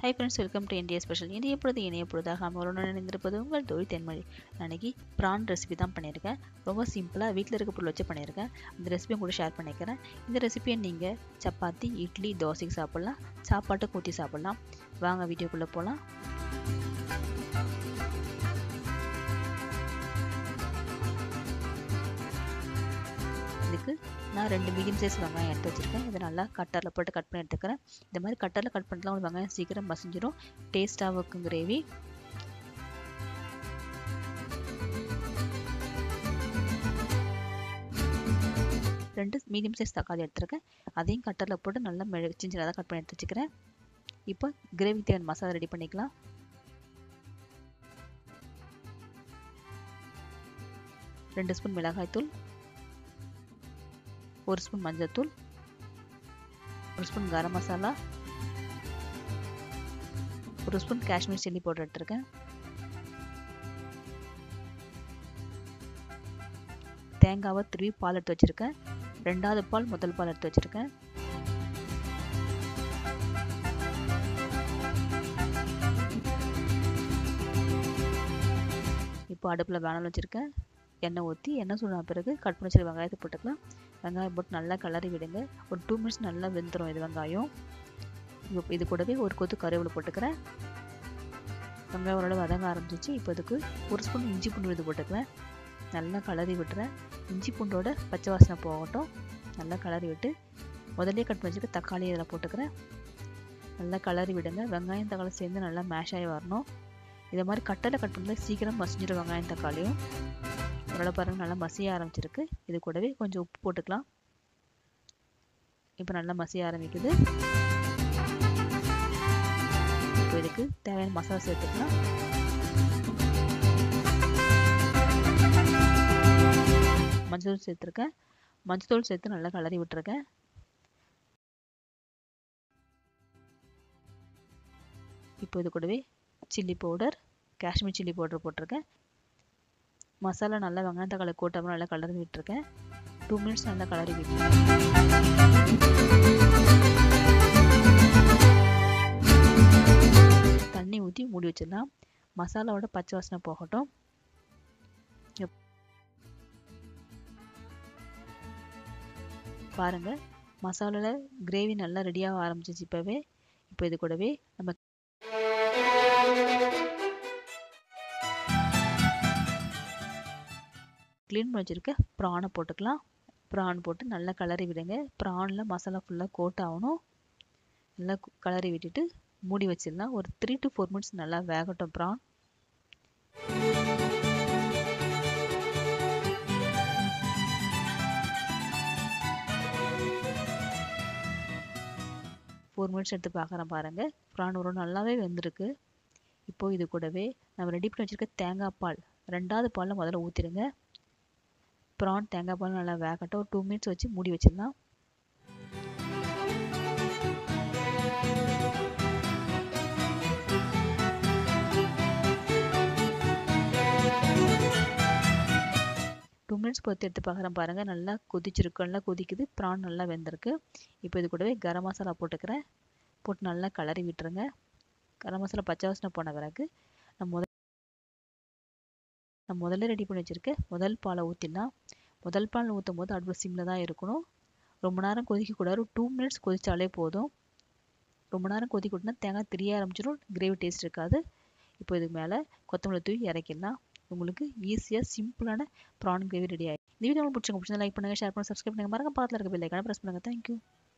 high friends welcome to India special இந்திய பொழுது இணைய பொழுதாக அவங்களோட நினைந்திருப்பது உங்கள் தொழில் தென்மொழி நான் இன்னைக்கு ப்ரான் ரெசிபி தான் பண்ணியிருக்கேன் ரொம்ப சிம்பிளாக வீட்டில் இருக்க பொருள் வச்சு பண்ணியிருக்கேன் இந்த ரெசிபியும் கூட ஷேர் பண்ணிக்கிறேன் இந்த ரெசிபியை நீங்கள் சப்பாத்தி இட்லி தோசைக்கு சாப்பிட்லாம் சாப்பாட்டை ஊற்றி சாப்பிட்லாம் வாங்க வீடியோக்குள்ளே போகலாம் இதுக்கு நான் ரெண்டு மீடியம் சைஸ் வெங்காயம் எடுத்து வச்சுருக்கேன் இதை நல்லா கட்டரில் போட்டு கட் பண்ணி எடுத்துக்கிறேன் இந்த மாதிரி கட்டரில் கட் பண்ணிட்டுலாம் ஒரு வெங்காயம் சீக்கிரம் மசிஞ்சிடும் டேஸ்ட்டாக இருக்கும் கிரேவி ரெண்டு மீடியம் சைஸ் தக்காளி எடுத்துருக்கேன் அதையும் கட்டரில் போட்டு நல்லா மெழு சின்ன சின்னதாக கட் பண்ணி எடுத்து வச்சுக்கிறேன் இப்போ கிரேவி தேவையான மசாலா ரெடி பண்ணிக்கலாம் ரெண்டு ஸ்பூன் மிளகாய்த்தூள் ஒரு ஸ்பூன் மஞ்சள்தூள் ஒரு ஸ்பூன் கரம் மசாலா ஒரு ஸ்பூன் காஷ்மீர் சில்லி பவுடர் எடுத்திருக்கேன் தேங்காவை துருவி பால் எடுத்து வச்சுருக்கேன் ரெண்டாவது பால் முதல் பால் எடுத்து வச்சுருக்கேன் இப்போ அடுப்பில் வேணாலும் வச்சுருக்கேன் எண்ணெய் ஊற்றி எண்ணெய் சூடான பிறகு கட் பண்ணி வச்சுருக்க வெங்காயத்தை போட்டுக்கலாம் வெங்காயம் போட்டு நல்லா கிளறி விடுங்க ஒரு டூ மினிட்ஸ் நல்லா வெந்துடும் இது வெங்காயம் இது கூடவே ஒரு கொத்து கருவேப்பிலை போட்டுக்கிறேன் வெங்காயம் ஓரளவு வதங்க ஆரம்பிச்சிச்சு இப்போ இதுக்கு ஒரு ஸ்பூன் இஞ்சி பூண்டு விழுது போட்டுக்கிறேன் நல்லா கிளறி விட்டுறேன் இஞ்சி பூண்டோட பச்சை வாசனை போகட்டும் நல்லா கிளறி விட்டு முதலே கட் பண்ணி வச்சுக்க தக்காளி இதில் போட்டுக்கிறேன் நல்லா கிளறி விடுங்க வெங்காயம் தக்காளி சேர்ந்து நல்லா மேஷ் ஆகி வரணும் இதை மாதிரி கட்டலை கட் பண்ணல சீக்கிரம் மசிஞ்சிடும் வெங்காயம் தக்காளியும் ஓரளவு பாருங்கள் நல்லா மசிய ஆரம்பிச்சிருக்கு இது கூடவே கொஞ்சம் உப்பு போட்டுக்கலாம் இப்போ நல்லா மசிய ஆரம்பிக்குது இப்போ இதுக்கு தேவையான மசாலா சேர்த்துக்கலாம் மஞ்சள் சேர்த்துருக்கேன் மஞ்சள் சேர்த்து நல்லா கலரி விட்டுருக்கேன் இப்போ இது கூடவே chilli powder Kashmir chilli powder போட்டிருக்கேன் மசாலா நல்லா வெங்காயம் தக்காளி கூட்டாமல் நல்லா கலரி விட்டுருக்கேன் டூ மினிட்ஸ் நல்லா கலரி விட்டு தண்ணி ஊற்றி மூடி வச்சிடலாம் மசாலாவோட பச்சை வாசனை போகட்டும் பாருங்க மசாலாவில் கிரேவி நல்லா ரெடியாக ஆரம்பிச்சிச்சு இப்போவே இப்போ இது கூடவே நம்ம க்ளீன் பண்ணி வச்சுருக்க ப்ரானை போட்டுக்கலாம் ப்ரான் போட்டு நல்லா கலரி விடுங்க ப்ரானில் மசாலா ஃபுல்லாக கோட் ஆகணும் நல்லா கலரி விட்டுட்டு மூடி வச்சிடலாம் ஒரு த்ரீ டு ஃபோர் மினிட்ஸ் நல்லா வேகட்டும் ப்ரான் ஃபோர் மினிட்ஸ் எடுத்து பார்க்குறேன் பாருங்கள் ப்ரான் ஒரு நல்லாவே வெந்திருக்கு இப்போது இது கூடவே நம்ம ரெடி பண்ணி வச்சுருக்க தேங்காய் பால் ரெண்டாவது பாலில் முதல்ல ஊற்றிடுங்க ப்ரான் தேங்காய் பால் நல்லா வேகட்டும் ஒரு டூ மினிட்ஸ் வச்சு மூடி வச்சிடலாம் டூ மினிட்ஸ் பொறுத்து எடுத்து பார்க்குறேன் பாருங்கள் நல்லா கொதிச்சிருக்கு நல்லா கொதிக்குது ப்ரான் நல்லா வெந்திருக்கு இப்போ இது கூடவே கரம் மசாலா போட்டுக்கிறேன் போட்டு நல்லா கலரி விட்டுருங்க கரம் மசாலா பச்சை வாசனை போன பிறகு நான் முதல் நான் முதல்ல ரெடி பண்ணி வச்சுருக்கேன் முதல் பாலை ஊற்றிடலாம் முதல் பால் ஊற்றும் போது அடுப்பு சிம்மில் தான் இருக்கணும் ரொம்ப நேரம் கொதிக்கக்கூடாது ஒரு டூ மினிட்ஸ் கொதிச்சாலே போதும் ரொம்ப நேரம் கொதிக்க விட்டுனா தேங்காய் தெரிய ஆரம்பிச்சிடும் கிரேவி டேஸ்ட் இருக்காது இப்போ இதுக்கு மேலே கொத்தமல்லி தூவி இறக்கிடலாம் உங்களுக்கு ஈஸியாக சிம்பிளான ப்ரான் கிரேவி ரெடி ஆகிடும் இந்த வீடியோ உங்களுக்கு பிடிச்சிங்க பிடிச்சா லைக் பண்ணுங்கள் ஷேர் பண்ணுங்கள் சப்ஸ்கிரைப் பண்ணுங்கள் மறக்க பக்கத்தில் இருக்க பெல் ஐக்கான ப்ரெஸ் பண்ணுங்கள் தேங்க்யூ